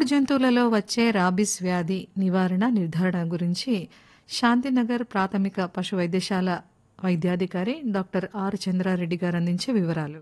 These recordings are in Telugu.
జంతువులలో వచ్చే రాబిస్ వ్యాధి నివారణ నిర్ధారణ గురించి శాంతినగర్ ప్రాథమిక పశు వైద్యశాల వైద్యాధికారి డాక్టర్ ఆర్ చంద్రారెడ్డి గారు అందించే వివరాలు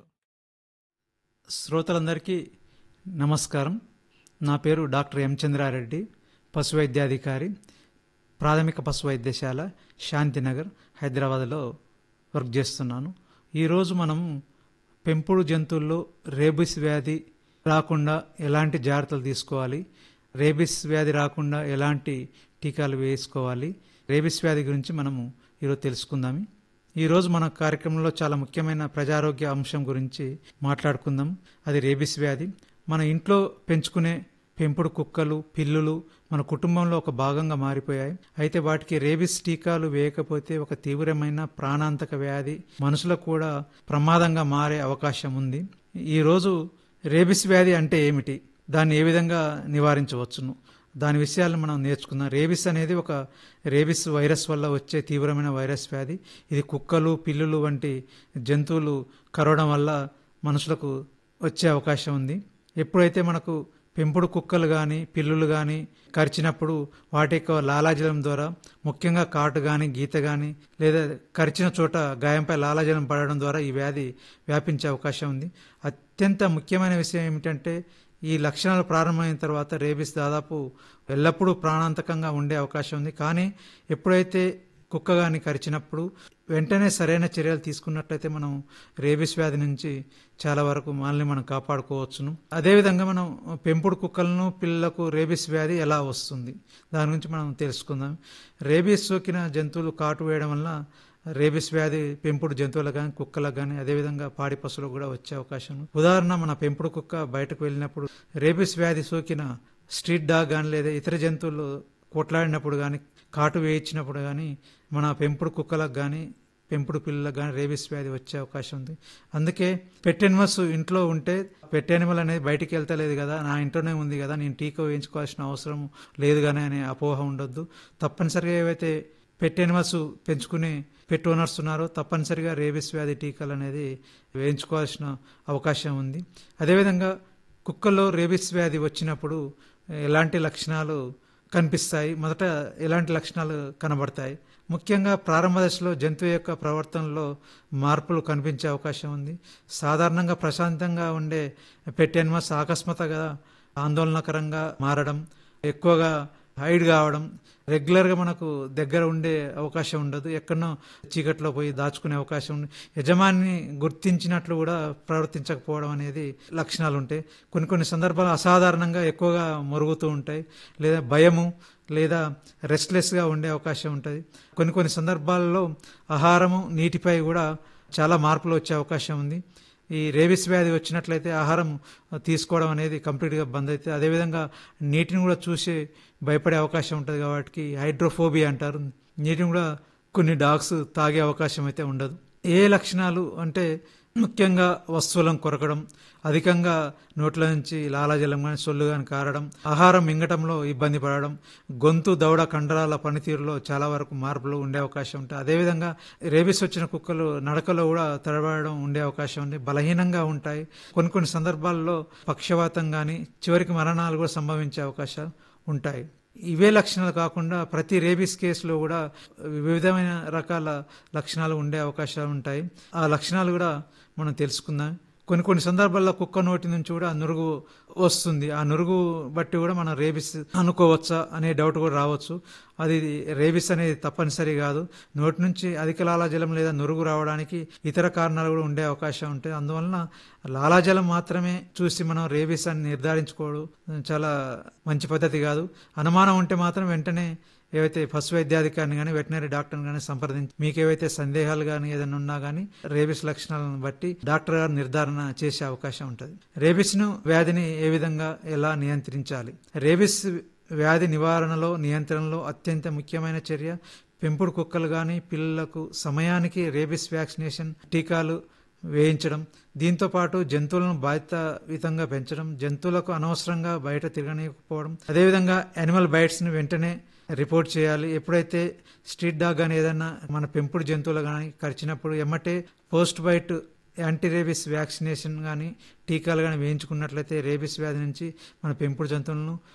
శ్రోతలందరికీ నమస్కారం నా పేరు డాక్టర్ ఎం చంద్రారెడ్డి పశు వైద్యాధికారి ప్రాథమిక పశు వైద్యశాల శాంతినగర్ హైదరాబాద్లో వర్క్ చేస్తున్నాను ఈరోజు మనం పెంపుడు జంతువుల్లో రేబిస్ వ్యాధి రాకుండా ఎలాంటి జాగ్రత్తలు తీసుకోవాలి రేబిస్ వ్యాధి రాకుండా ఎలాంటి టీకాలు వేసుకోవాలి రేబిస్ వ్యాధి గురించి మనము ఈరోజు తెలుసుకుందాం ఈరోజు మన కార్యక్రమంలో చాలా ముఖ్యమైన ప్రజారోగ్య అంశం గురించి మాట్లాడుకుందాం అది రేబిస్ వ్యాధి మన ఇంట్లో పెంచుకునే పెంపుడు కుక్కలు పిల్లులు మన కుటుంబంలో ఒక భాగంగా మారిపోయాయి అయితే వాటికి రేబిస్ టీకాలు వేయకపోతే ఒక తీవ్రమైన ప్రాణాంతక వ్యాధి మనుషులకు కూడా ప్రమాదంగా మారే అవకాశం ఉంది ఈరోజు రేబిస్ వ్యాధి అంటే ఏమిటి దాన్ని ఏ విధంగా నివారించవచ్చును దాని విషయాలను మనం నేర్చుకుందాం రేబిస్ అనేది ఒక రేబిస్ వైరస్ వల్ల వచ్చే తీవ్రమైన వైరస్ వ్యాధి ఇది కుక్కలు పిల్లులు వంటి జంతువులు కరవడం వల్ల మనుషులకు వచ్చే అవకాశం ఉంది ఎప్పుడైతే మనకు పెంపుడు కుక్కలు కానీ పిల్లులు కానీ కరిచినప్పుడు వాటి యొక్క లాలాజలం ద్వారా ముఖ్యంగా కాటు కానీ గీత కానీ లేదా కరిచిన చోట గాయంపై లాలాజలం పడడం ద్వారా ఈ వ్యాధి వ్యాపించే అవకాశం ఉంది అత్యంత ముఖ్యమైన విషయం ఏమిటంటే ఈ లక్షణాలు ప్రారంభమైన తర్వాత రేబిస్ దాదాపు ఎల్లప్పుడూ ప్రాణాంతకంగా ఉండే అవకాశం ఉంది కానీ ఎప్పుడైతే కుక్క కానీ కరిచినప్పుడు వెంటనే సరైన చర్యలు తీసుకున్నట్లయితే మనం రేబిస్ వ్యాధి నుంచి చాలా వరకు మనల్ని మనం కాపాడుకోవచ్చును అదేవిధంగా మనం పెంపుడు కుక్కలను పిల్లలకు రేబిస్ వ్యాధి ఎలా వస్తుంది దాని గురించి మనం తెలుసుకుందాం రేబిస్ సోకిన జంతువులు కాటు వేయడం వల్ల రేబిస్ వ్యాధి పెంపుడు జంతువులకు కానీ కుక్కలకు కానీ అదేవిధంగా పాడి పశువులకు కూడా వచ్చే అవకాశం ఉంది. ఉదాహరణ మన పెంపుడు కుక్క బయటకు వెళ్ళినప్పుడు రేబిస్ వ్యాధి సోకిన స్ట్రీట్ డాగ్ కానీ లేదా ఇతర జంతువులు కొట్లాడినప్పుడు కానీ కాటు వేయించినప్పుడు కానీ మన పెంపుడు కుక్కలకు కానీ పెంపుడు పిల్లలకు కానీ రేబిస్ వ్యాధి వచ్చే అవకాశం ఉంది అందుకే పెట్ ఎనిమల్స్ ఇంట్లో ఉంటే పెట్ ఎనిమల్ అనేది బయటికి వెళ్తలేదు కదా నా ఇంట్లోనే ఉంది కదా నేను టీకా వేయించుకోవాల్సిన అవసరం లేదు కానీ అనే అపోహ ఉండొద్దు తప్పనిసరిగా ఏవైతే పెట్ ఎనిమల్స్ పెంచుకునే పెట్ ఓనర్స్ ఉన్నారో తప్పనిసరిగా రేబిస్ వ్యాధి టీకాలు అనేది వేయించుకోవాల్సిన అవకాశం ఉంది అదేవిధంగా కుక్కల్లో రేబిస్ వ్యాధి వచ్చినప్పుడు ఎలాంటి లక్షణాలు కనిపిస్తాయి మొదట ఎలాంటి లక్షణాలు కనబడతాయి ముఖ్యంగా ప్రారంభ దశలో జంతువు యొక్క ప్రవర్తనలో మార్పులు కనిపించే అవకాశం ఉంది సాధారణంగా ప్రశాంతంగా ఉండే పెట్ ఎనిమల్స్ ఆకస్మాత్తుగా ఆందోళనకరంగా మారడం ఎక్కువగా హైడ్ కావడం రెగ్యులర్గా మనకు దగ్గర ఉండే అవకాశం ఉండదు ఎక్కడనో చీకట్లో పోయి దాచుకునే అవకాశం ఉంది యజమాని గుర్తించినట్లు కూడా ప్రవర్తించకపోవడం అనేది లక్షణాలు ఉంటాయి కొన్ని కొన్ని సందర్భాలు అసాధారణంగా ఎక్కువగా మొరుగుతూ ఉంటాయి లేదా భయము లేదా రెస్ట్లెస్గా ఉండే అవకాశం ఉంటుంది కొన్ని కొన్ని సందర్భాల్లో ఆహారము నీటిపై కూడా చాలా మార్పులు వచ్చే అవకాశం ఉంది ఈ రేబిస్ వ్యాధి వచ్చినట్లయితే ఆహారం తీసుకోవడం అనేది కంప్లీట్గా బంద్ అయితే అదేవిధంగా నీటిని కూడా చూసి భయపడే అవకాశం ఉంటుంది కాబట్టి హైడ్రోఫోబియా అంటారు నీటిని కూడా కొన్ని డాగ్స్ తాగే అవకాశం అయితే ఉండదు ఏ లక్షణాలు అంటే ముఖ్యంగా వస్తువులను కొరకడం అధికంగా నోట్ల నుంచి లాలాజలం కానీ సొల్లు కానీ కారడం ఆహారం మింగటంలో ఇబ్బంది పడడం గొంతు దవడ కండరాల పనితీరులో చాలా వరకు మార్పులు ఉండే అవకాశం ఉంటాయి అదేవిధంగా రేబిస్ వచ్చిన కుక్కలు నడకలో కూడా తడబడడం ఉండే అవకాశం ఉంది బలహీనంగా ఉంటాయి కొన్ని కొన్ని సందర్భాల్లో పక్షవాతం కానీ చివరికి మరణాలు కూడా సంభవించే అవకాశాలు ఉంటాయి ఇవే లక్షణాలు కాకుండా ప్రతి రేబిస్ కేసులో కూడా వివిధమైన రకాల లక్షణాలు ఉండే అవకాశాలు ఉంటాయి ఆ లక్షణాలు కూడా మనం తెలుసుకుందాం కొన్ని కొన్ని సందర్భాల్లో కుక్క నోటి నుంచి కూడా నురుగు వస్తుంది ఆ నురుగు బట్టి కూడా మనం రేబిస్ అనుకోవచ్చా అనే డౌట్ కూడా రావచ్చు అది రేబిస్ అనేది తప్పనిసరి కాదు నోటి నుంచి అధిక లాలాజలం లేదా నురుగు రావడానికి ఇతర కారణాలు కూడా ఉండే అవకాశం ఉంటాయి అందువలన లాలాజలం మాత్రమే చూసి మనం రేబిస్ అని నిర్ధారించుకోవడం చాలా మంచి పద్ధతి కాదు అనుమానం ఉంటే మాత్రం వెంటనే ఏవైతే పశు వైద్యాధికారిని కానీ వెటనరీ డాక్టర్ని కానీ సంప్రదించి మీకు ఏవైతే సందేహాలు కానీ ఏదైనా ఉన్నా కానీ రేబిస్ లక్షణాలను బట్టి డాక్టర్ గారు నిర్ధారణ చేసే అవకాశం ఉంటుంది రేబిస్ను వ్యాధిని ఏ విధంగా ఎలా నియంత్రించాలి రేబిస్ వ్యాధి నివారణలో నియంత్రణలో అత్యంత ముఖ్యమైన చర్య పెంపుడు కుక్కలు కానీ పిల్లలకు సమయానికి రేబిస్ వ్యాక్సినేషన్ టీకాలు వేయించడం దీంతో పాటు జంతువులను బాధ్యతాయుతంగా పెంచడం జంతువులకు అనవసరంగా బయట తిరగనీయకపోవడం అదేవిధంగా యానిమల్ బైట్స్ని వెంటనే రిపోర్ట్ చేయాలి ఎప్పుడైతే స్ట్రీట్ డాగ్ కానీ ఏదైనా మన పెంపుడు జంతువులు కానీ కరిచినప్పుడు ఎమ్మటే post bite anti rabies vaccination కానీ టీకాలు కానీ వేయించుకున్నట్లయితే రేబిస్ వ్యాధి నుంచి మన పెంపుడు జంతువులను